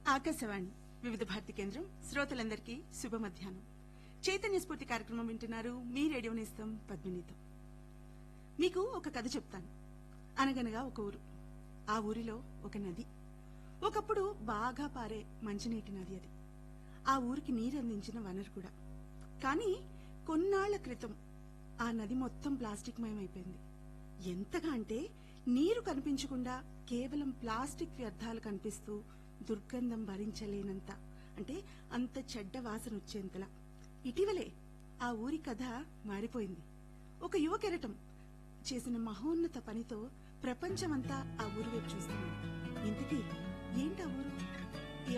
ఆకాశవాణి వివిధ భారతి కేంద్రం శ్రోతలందరికీ శుభ మధ్యాహ్నం చైతన్య స్ఫూర్తి కార్యక్రమం వింటున్నారు మీ రేడియో నేస్తం పద్మినితో మీకు ఒక కథ చెప్తాను అనగనగా ఒక ఊరు ఆ ఊరిలో ఒక నది ఒకప్పుడు బాగా పారే మంచినీటి నది అది ఆ ఊరికి నీరు అందించిన వనరు కూడా కానీ కొన్నాళ్ల క్రితం ఆ నది మొత్తం ప్లాస్టిక్ మయమైపోయింది ఎంతగా అంటే నీరు కనిపించకుండా కేవలం ప్లాస్టిక్ వ్యర్థాలు కనిపిస్తూ దుర్గంధం భరించలేనంత అంటే అంత చెడ్డ వాసన వచ్చేంతలా ఇటీవలే ఆ ఊరి కథ మారిపోయింది ఒక యువ కెరటం చేసిన మహోన్నత పనితో ప్రపంచమంతా ఆ ఊరు వైపు చూస్తుంది ఇంతకీ ఏంటా ఊరు